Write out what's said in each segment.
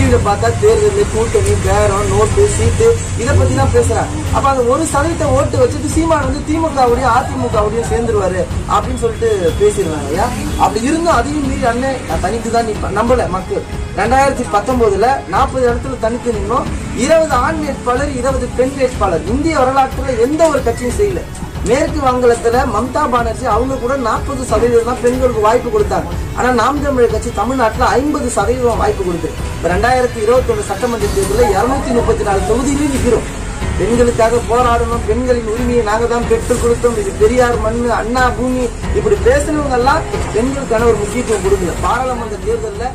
டிவியில பார்த்தா தேர்தல் கூட்டணி பேரம் நோட்டு சீட்டு இதை பத்தி தான் பேசுறாங்க அப்ப அந்த ஒரு சதவீத ஓட்டு வச்சுட்டு சீமான் வந்து திமுகவுடையும் அதிமுகவுடையும் சேர்ந்துருவாரு அப்படின்னு சொல்லிட்டு பேசிடுறாங்க ஐயா அப்படி இருந்தும் அதையும் மீறி அண்ணன் நான் தனித்து தான் நிப்பேன் நம்பல மக்கள் ரெண்டாயிரத்தி பத்தொன்பதுல நாற்பது இடத்துல தனித்து நின்னோம் இருபது ஆண் வேட்பாளர் இருபது பெண் வேட்பாளர் இந்திய வரலாற்றுல எந்த ஒரு கட்சியும் செய்யல மேற்கு வங்கத்துல மம்தா பானர்ஜி அவங்க கூட நாற்பது சதவீதம் தான் பெண்களுக்கு வாய்ப்பு கொடுத்தாங்க ஆனா நாம் தமிழர் கட்சி தமிழ்நாட்டுல ஐம்பது சதவீதம் வாய்ப்பு கொடுத்து இப்ப ரெண்டாயிரத்தி இருபத்தி ஒண்ணு சட்டமன்ற தேர்தலில் இருநூத்தி முப்பத்தி நாலு தொகுதியிலும் நிற்கிறோம் பெண்களுக்காக போராடணும் பெண்களின் உரிமையை நாங்க தான் பெற்றுக் கொடுத்தோம் இது பெரியார் மண்ணு அண்ணா பூமி இப்படி பேசுனவங்க எல்லாம் பெண்களுக்கான ஒரு முக்கியத்துவம் கொடுக்கல பாராளுமன்ற தேர்தலில்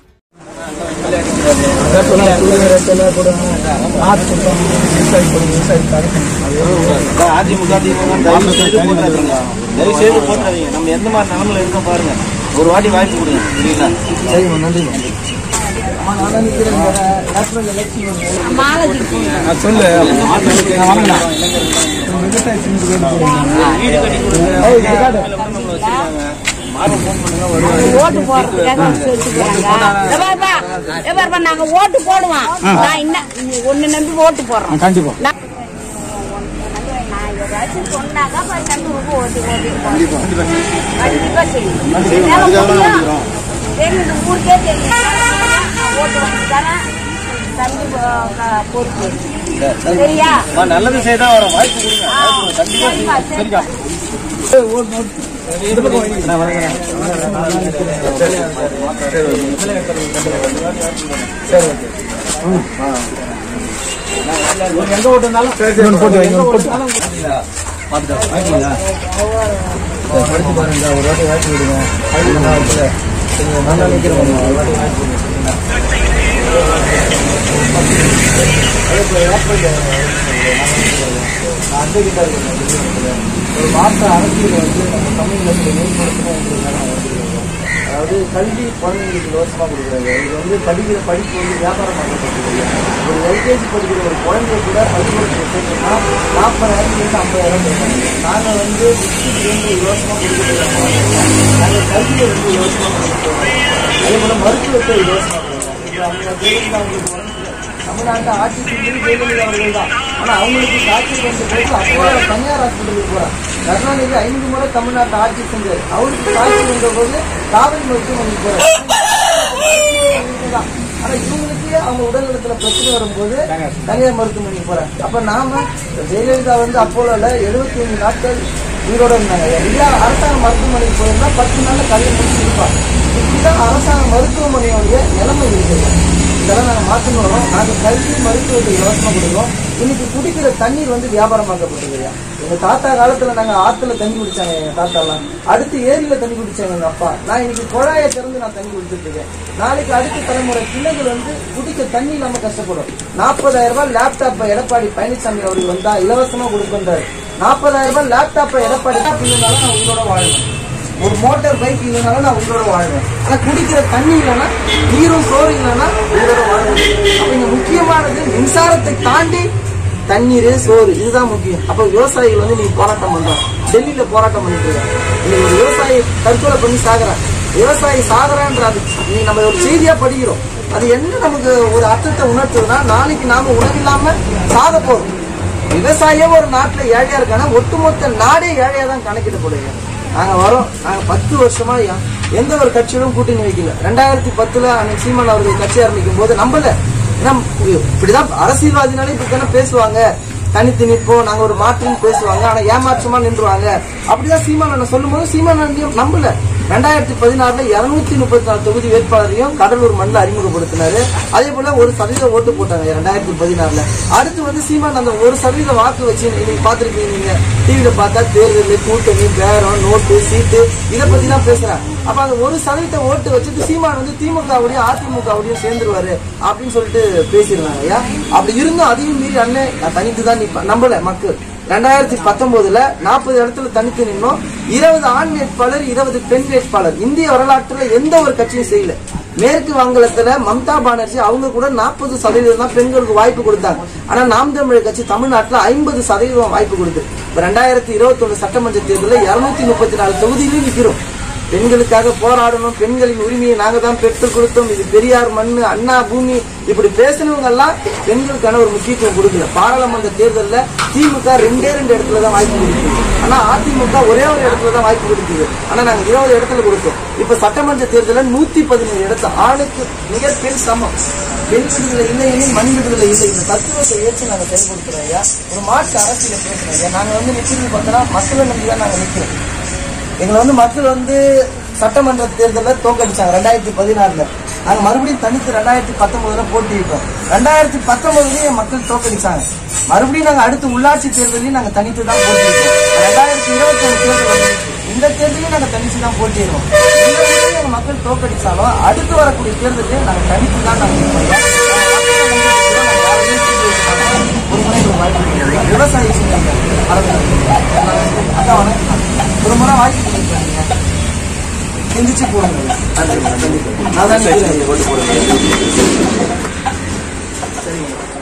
அதிமுக திமுக தயவு செய்து போட்டுறாதீங்க தயவு செய்து போட்டுறாதீங்க நம்ம எந்த மாதிரி நிலமையில இருக்கோம் பாருங்க ஒரு வாட்டி வாய்ப்பு கொடுங்க சரிங்களா சரிம்மா நன்றிம்மா அம்மா, நான் தான் நிக்கிறேன் இந்த நேஷனல் எலெக்ஷன் வந்து மாலதி சொல்லு நான் வாங்கண்ணா விவசாய சிந்து வீடு கட்டி கொடுங்க நம்மள வச்சிருக்காங்க மாதம் ஃபோன் பண்ணுங்க வருவாங்க ஓட்டு போடுறதுக்காக சொல்லிட்டு போறாங்க இதோ பாருப்பா, இதோ பாருப்பா, நாங்க ஓட்டு போடுவோம் நான் என்ன ஒண்ணு நம்பி ஓட்டு போடுறோம் கண்டிப்பா நான் நான் ஏதாச்சும் சொன்னாக்கா பாரு, நம்பி ரொம்ப ஓட்டு ஓட்டு போடுவோம். கண்டிப்பா செய்யும். என்னால முடியும். தெரியும், இந்த ஊருக்கே தெரியும். ஓட்டு வாங்கி தரேன். தம்பி போ- க- பொறுப்பு சரியா அம்மா, நல்லது செய்தா வர வாய்ப்பு கொடுங்க வாய்ப்பு கொடுங்க. கண்டிப்பா சரிப்பா, சரிப்பா. எங்க ஓட்டு இருந்தாலும் போட்டு வைங்க போட்டு படிச்சு பாருங்க ஒரு வாட்டி வாய்ப்பு விடுங்க அதுக்கு நான் வந்து கொஞ்சம் நல்லா நிற்கிறேன் ஒரு வாட்டி வாய்ப்பு விடுங்க ஒரு மாற்ற அரசியல் வந்து நம்ம தமிழகத்தில் மேம்படுத்தணும் அதாவது கல்வி குழந்தைங்களுக்கு இலவசமாக கொடுக்குறாங்க இது வந்து படிக்கிற படிப்பு வந்து வியாபாரமாக்கப்பட்டது ஒரு எல்கேஜி படிக்கிற ஒரு குழந்தைய கூட பள்ளிக்கூடத்தில் சேர்க்கணும்னா நாற்பதாயிரத்துலேருந்து ஐம்பதாயிரம் கொடுக்குறாங்க நாங்கள் வந்து டிஸ்ட்ரிக்ட்லேருந்து இலவசமாக கொடுக்குறோம் நாங்கள் கல்வியை வந்து இலவசமாக கொடுக்குறோம் அதே போல் மருத்துவத்தை இலவசமாக கொடுக்குறோம் இப்போ அவங்க ஜெயலலிதா அவங்களுக்கு உடம்பு தமிழ்நாட்டை ஆட்சி செஞ்சது ஜெயலலிதா அவர்கள் தான் ஆனால் அவங்களுக்கு காய்ச்சல் வந்த பிறகு அப்போ தனியார் ஹாஸ்பிட்டலுக்கு போகிறார் கருணாநிதி ஐந்து முறை தமிழ்நாட்டை ஆட்சி செஞ்சார் அவருக்கு காய்ச்சல் வந்த போது காவிரி மருத்துவமனைக்கு போகிறார் ஆனா இவங்களுக்கு அவங்க உடல்நலத்துல பிரச்சனை வரும்போது தனியார் மருத்துவமனைக்கு போறாங்க அப்ப நாம ஜெயலலிதா வந்து அப்போல எழுபத்தி ஐந்து நாட்கள் உயிரோட இருந்தாங்க எல்லா அரசாங்க மருத்துவமனைக்கு போயிருந்தா பத்து நாள்ல கல்வி முடிச்சு இருப்பாங்க இப்படிதான் அரசாங்க மருத்துவமனையோடைய நிலைமை இருக்குது இதெல்லாம் நாங்கள் மாற்றணும் நாங்கள் கல்வி மருத்துவத்தை இலவசமாக கொடுக்குறோம் இன்னைக்கு குடிக்கிற தண்ணீர் வந்து வியாபாரமாக்கப்பட்டதுயா எங்க தாத்தா காலத்துல நாங்க ஆத்துல தண்ணி குடிச்சாங்க எங்க தாத்தா எல்லாம் அடுத்து ஏரியில தண்ணி குடிச்சாங்க எங்க அப்பா நான் இன்னைக்கு குழாயை திறந்து நான் தண்ணி குடிச்சிட்டு இருக்கேன் நாளைக்கு அடுத்த தலைமுறை பிள்ளைகள் வந்து குடிக்க தண்ணி இல்லாம கஷ்டப்படும் நாற்பதாயிரம் ரூபாய் லேப்டாப்பை எடப்பாடி பழனிசாமி அவர்கள் வந்தா இலவசமா கொடுக்கின்றாரு நாற்பதாயிரம் ரூபாய் லேப்டாப்பை எடப்பாடி தான் பிள்ளைங்களால நான் உங்களோட வாழணும் ஒரு மோட்டார் பைக் இல்லைனாலும் நான் உங்களோட வாழ்வேன் ஆனா குடிக்கிற தண்ணி இல்லைன்னா நீரும் சோறு இல்லைன்னா உங்களோட வாழ முடியும் அப்ப இங்க முக்கியமானது மின்சாரத்தை தாண்டி தண்ணீர் சோறு இதுதான் முக்கியம் அப்ப விவசாயிகள் வந்து நீங்க போராட்டம் பண்றாங்க டெல்லியில போராட்டம் பண்ணிட்டு இருக்காங்க இன்னைக்கு ஒரு விவசாயி தற்கொலை பண்ணி சாகுறான் விவசாயி சாகுறான்ற அது நீ நம்ம ஒரு செய்தியா படிக்கிறோம் அது என்ன நமக்கு ஒரு அர்த்தத்தை உணர்த்துதுன்னா நாளைக்கு நாம உணவில்லாம சாக போறோம் விவசாயியே ஒரு நாட்டுல ஏழையா இருக்கானா ஒட்டுமொத்த நாடே ஏழையா தான் கணக்கிடப்படுங்க நாங்க வரோம் நாங்க பத்து வருஷமா யா- எந்த ஒரு கட்சியோடும் கூட்டணி வைக்கல ரெண்டாயிரத்தி பத்துல அன்னைக்கு சீமான் அவர்கள் கட்சி ஆரம்பிக்கும் போது நம்பல ஏன்னா இப்படிதான் அரசியல்வாதினாலே இப்படி தானே பேசுவாங்க தனித்து நிற்போம் நாங்க ஒரு மாற்றுன்னு பேசுவாங்க ஆனா ஏமாற்றமா நின்றுவாங்க அப்படிதான் சீமான் அண்ணன் சொல்லும்போது சீமான் அண்ணன் நம்பல ரெண்டாயிரத்தி பதினாறுல இருநூத்தி முப்பத்தி நாலு தொகுதி வேட்பாளரையும் கடலூர் மண்ணில் அறிமுகப்படுத்தினாரு அதே போல ஒரு சதவீத ஓட்டு போட்டாங்க ரெண்டாயிரத்தி பதினாறுல அடுத்து வந்து சீமான் அந்த ஒரு சதவீத வாக்கு வச்சு நீங்க பாத்துருக்கீங்க நீங்க டிவியில பார்த்தா தேர்தல் கூட்டணி பேரம் நோட்டு சீட்டு இதை பத்தி தான் பேசுறாங்க அப்ப அந்த ஒரு சதவீத ஓட்டு வச்சுட்டு சீமான் வந்து திமுகவுடையும் அதிமுகவுடையும் சேர்ந்துருவாரு அப்படின்னு சொல்லிட்டு பேசிடுறாங்க ஐயா அப்படி இருந்தும் அதையும் மீறி அண்ணன் நான் தனித்து தான் நிப்பேன் நம்பல மக்கள் ரெண்டாயிரத்தி பத்தொன்பதுல நாற்பது இடத்துல தனித்து நின்னோம் இருபது ஆண் வேட்பாளர் இருபது பெண் வேட்பாளர் இந்திய வரலாற்றுல எந்த ஒரு கட்சியும் செய்யல மேற்கு வங்கத்துல மம்தா பானர்ஜி அவங்க கூட நாற்பது சதவீதம் தான் பெண்களுக்கு வாய்ப்பு கொடுத்தாங்க ஆனா நாம் தமிழர் கட்சி தமிழ்நாட்டுல ஐம்பது சதவீதம் வாய்ப்பு கொடுத்து இப்ப ரெண்டாயிரத்தி இருபத்தி ஒண்ணு சட்டமன்ற தேர்தலில் இருநூத்தி முப்பத்தி நாலு தொகுதியிலும் நிக்கிறோம் பெண்களுக்காக போராடணும் பெண்களின் உரிமையை நாங்க தான் பெற்றுக் கொடுத்தோம் இது பெரியார் மண்ணு அண்ணா பூமி இப்படி பேசினவங்க எல்லாம் பெண்களுக்கான ஒரு முக்கியத்துவம் கொடுக்கல பாராளுமன்ற தேர்தல்ல திமுக ரெண்டே ரெண்டு இடத்துல தான் வாய்ப்பு கொடுக்குது ஆனா அதிமுக ஒரே ஒரு இடத்துல தான் வாய்ப்பு கொடுக்குது ஆனா நாங்க இருபது இடத்துல கொடுத்தோம் இப்ப சட்டமன்ற தேர்தல்ல நூத்தி பதினேழு இடத்துல ஆணுக்கு மிக பெண் சமம் பெண் விடுதலை இல்லை எனில் மண் விடுதலை இல்லை இந்த தத்துவத்தை ஏற்று நாங்க செயல்படுத்துறோம் ஐயா ஒரு மாற்று அரசியல பேசுறோம் ஐயா நாங்க வந்து நிற்கிறது பார்த்தோன்னா மக்களை நம்பி தான் நாங்க நிற்கிறோம் எங்களை வந்து மக்கள் வந்து சட்டமன்ற தேர்தலில் தோக்கடிச்சாங்க ரெண்டாயிரத்தி பதினாறுல நாங்க மறுபடியும் தனித்து ரெண்டாயிரத்தி பத்தொன்பதுல போட்டியிட்டோம் ரெண்டாயிரத்தி பத்தொன்பதுலயும் மக்கள் தோக்கடிச்சாங்க மறுபடியும் நாங்க அடுத்து உள்ளாட்சி தேர்தலையும் நாங்க தனித்து தான் போட்டியிட்டோம் ரெண்டாயிரத்தி இருபத்தி ஒன்று தேர்தல் வந்துருச்சு. இந்த தேர்தலையும் நாங்க தனித்து தான் போட்டியிடுவோம் இந்த முறையும் எங்க மக்கள் தோக்கடிச்சாலும் அடுத்து வரக்கூடிய தேர்தலையும் நாங்க தனித்து தான் நாங்க நிற்போம். நாங்க யாருமே தீர்வு வைக்க மாட்டோம். ஒரு முறை ஒரு வாய்ப்பு கொடுங்க. விவசாயி சொன்னாங்க அக்கா வணக்கம் ஒரு முறை வாய்ப்பு கொடுக்குறாங்க சிந்திச்சு போடுங்க நன்றி கண்டிப்பா நான் தான் நிக்கிறேன். ஓட்டு போடுங்க சரிங்க